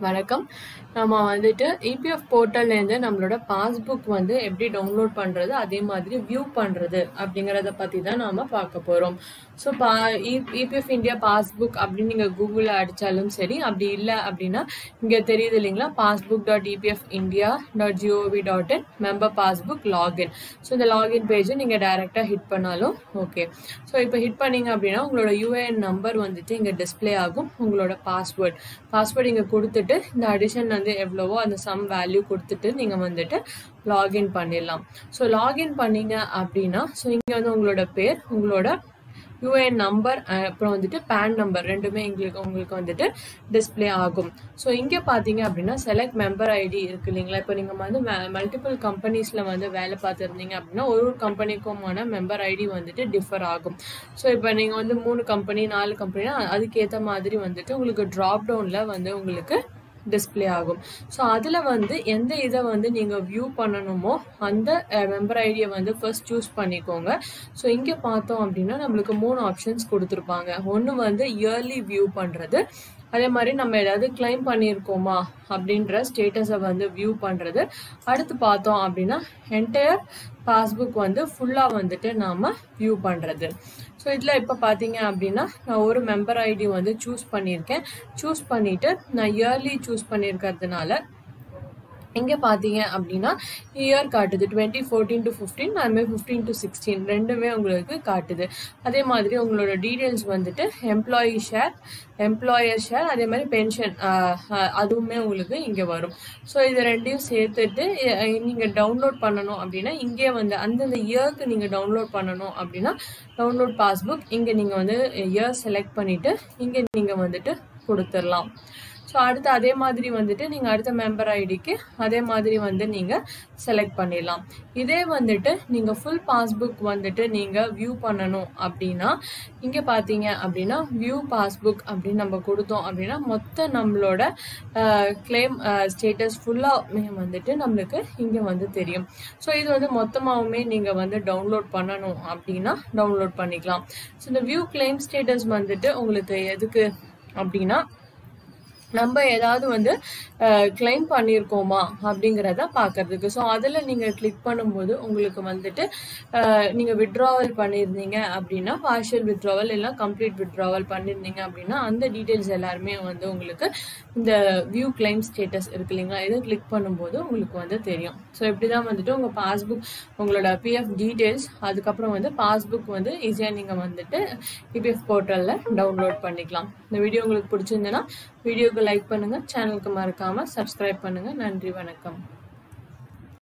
வணக்கம் நம்ம வந்துட்டு இபிஎஃப் போர்ட்டல்லேருந்து நம்மளோட பாஸ்புக் வந்து எப்படி டவுன்லோட் பண்ணுறது அதே மாதிரி வியூ பண்ணுறது அப்படிங்கிறத பற்றி தான் நாம் பார்க்க போகிறோம் ஸோ பா இபிஎஃப் இந்தியா பாஸ்புக் அப்படின்னு நீங்கள் கூகுளில் அடித்தாலும் சரி அப்படி இல்லை அப்படின்னா இங்கே தெரியுது இல்லைங்களா passbook dot EPF India dot GOV dot in member passbook login so இந்த லாகின் பேஜை நீங்கள் டைரெக்டாக ஹிட் பண்ணாலும் ஓகே ஸோ இப்போ ஹிட் பண்ணீங்க அப்படின்னா உங்களோட யூஏஎன் நம்பர் வந்துட்டு இங்கே டிஸ்ப்ளே ஆகும் உங்களோட பாஸ்வேர்ட் பாஸ்வேர்ட் இங்கே கொடுத்துட்டு இந்த அடிஷன் வந்து எவ்வளவோ அந்த சம் வேல்யூ கொடுத்துட்டு நீங்கள் வந்துட்டு லாகின் பண்ணிடலாம் ஸோ லாகின் பண்ணீங்க அப்படின்னா ஸோ இங்கே வந்து உங்களோட பேர் உங்களோட யூஏஎன் நம்பர் அப்புறம் வந்துட்டு பேன் நம்பர் ரெண்டுமே எங்களுக்கு உங்களுக்கு வந்துட்டு டிஸ்ப்ளே ஆகும் ஸோ இங்கே பார்த்தீங்க அப்படின்னா செலக்ட் மெம்பர் ஐடி இருக்கு இல்லைங்களா இப்போ நீங்கள் வந்து மல்டிபிள் கம்பெனிஸில் வந்து வேலை பார்த்துருந்தீங்க அப்படின்னா ஒரு ஒரு கம்பெனிக்குமான மெம்பர் ஐடி வந்துட்டு டிஃபர் ஆகும் ஸோ இப்போ நீங்கள் வந்து மூணு கம்பெனி நாலு கம்பெனினா அதுக்கேற்ற மாதிரி வந்துட்டு உங்களுக்கு ட்ராப் டவுனில் வந்து உங்களுக்கு டிஸ்ப்ளே ஆகும் ஸோ அதில் வந்து எந்த இதை வந்து நீங்கள் வியூ பண்ணணுமோ அந்த மெம்பர் ஐடியை வந்து ஃபர்ஸ்ட் சூஸ் பண்ணிக்கோங்க ஸோ இங்கே பார்த்தோம் அப்படின்னா நம்மளுக்கு மூணு ஆப்ஷன்ஸ் கொடுத்துருப்பாங்க ஒன்று வந்து இயர்லி வியூ பண்ணுறது அதே மாதிரி நம்ம ஏதாவது கிளைம் பண்ணியிருக்கோமா அப்படின்ற ஸ்டேட்டஸை வந்து வியூ பண்ணுறது அடுத்து பார்த்தோம் அப்படின்னா என்டையர் பாஸ்புக் வந்து ஃபுல்லாக வந்துட்டு நாம் வியூ பண்ணுறது ஸோ இதில் இப்போ பார்த்தீங்க அப்படின்னா நான் ஒரு மெம்பர் ஐடி வந்து சூஸ் பண்ணியிருக்கேன் சூஸ் பண்ணிவிட்டு நான் இயர்லி சூஸ் பண்ணியிருக்கிறதுனால இங்கே பார்த்தீங்க அப்படின்னா இயர் காட்டுது டுவெண்ட்டி ஃபோர்டீன் டு ஃபிஃப்டீன் அதுமாதிரி ஃபிஃப்டீன் டு சிக்ஸ்டீன் ரெண்டுமே உங்களுக்கு காட்டுது அதே மாதிரி உங்களோட டீட்டெயில்ஸ் வந்துட்டு எம்ப்ளாயி ஷேர் எம்ப்ளாயர் ஷேர் அதே மாதிரி பென்ஷன் அதுவுமே உங்களுக்கு இங்கே வரும் ஸோ இது ரெண்டையும் சேர்த்துட்டு நீங்கள் டவுன்லோட் பண்ணணும் அப்படின்னா இங்கே வந்து அந்தந்த இயர்க்கு நீங்கள் டவுன்லோட் பண்ணணும் அப்படின்னா டவுன்லோட் பாஸ்புக் இங்கே நீங்கள் வந்து இயர் செலக்ட் பண்ணிவிட்டு இங்கே நீங்கள் வந்துட்டு கொடுத்துடலாம் ஸோ அடுத்து அதே மாதிரி வந்துட்டு நீங்கள் அடுத்த மெம்பர் ஐடிக்கு அதே மாதிரி வந்து நீங்கள் செலக்ட் பண்ணிடலாம் இதே வந்துட்டு நீங்கள் ஃபுல் பாஸ்புக் வந்துட்டு நீங்கள் வியூ பண்ணணும் அப்படின்னா இங்கே பார்த்தீங்க அப்படின்னா வியூ பாஸ்புக் அப்படின்னு நம்ம கொடுத்தோம் அப்படின்னா மொத்த நம்மளோட கிளைம் ஸ்டேட்டஸ் ஃபுல்லாக வந்துட்டு நம்மளுக்கு இங்கே வந்து தெரியும் ஸோ இது வந்து மொத்தமாகவுமே நீங்கள் வந்து டவுன்லோட் பண்ணணும் அப்படின்னா டவுன்லோட் பண்ணிக்கலாம் ஸோ இந்த வியூ கிளைம் ஸ்டேட்டஸ் வந்துட்டு உங்களுக்கு எதுக்கு அப்படின்னா நம்ம ஏதாவது வந்து கிளைம் பண்ணியிருக்கோமா அப்படிங்கிறத பார்க்கறதுக்கு ஸோ அதில் நீங்கள் கிளிக் பண்ணும்போது உங்களுக்கு வந்துட்டு நீங்கள் விட்ராவல் பண்ணியிருந்தீங்க அப்படின்னா பார்ஷியல் விட்ராவல் இல்லை கம்ப்ளீட் விட்ராவல் பண்ணியிருந்தீங்க அப்படின்னா அந்த டீட்டெயில்ஸ் எல்லாருமே வந்து உங்களுக்கு இந்த வியூ கிளைம் ஸ்டேட்டஸ் இருக்கு இல்லைங்களா இதை கிளிக் பண்ணும்போது உங்களுக்கு வந்து தெரியும் ஸோ இப்படி தான் வந்துட்டு உங்கள் பாஸ்புக் உங்களோட பிஎஃப் டீட்டெயில்ஸ் அதுக்கப்புறம் வந்து பாஸ்புக் வந்து ஈஸியாக நீங்கள் வந்துட்டு இபிஎஃப் போர்ட்டலில் டவுன்லோட் பண்ணிக்கலாம் இந்த வீடியோ உங்களுக்கு பிடிச்சிருந்ததுன்னா வீடியோக்கு லைக் பண்ணுங்கள் சேனலுக்கு மறக்காமல் சப்ஸ்கிரைப் பண்ணுங்கள் நன்றி வணக்கம்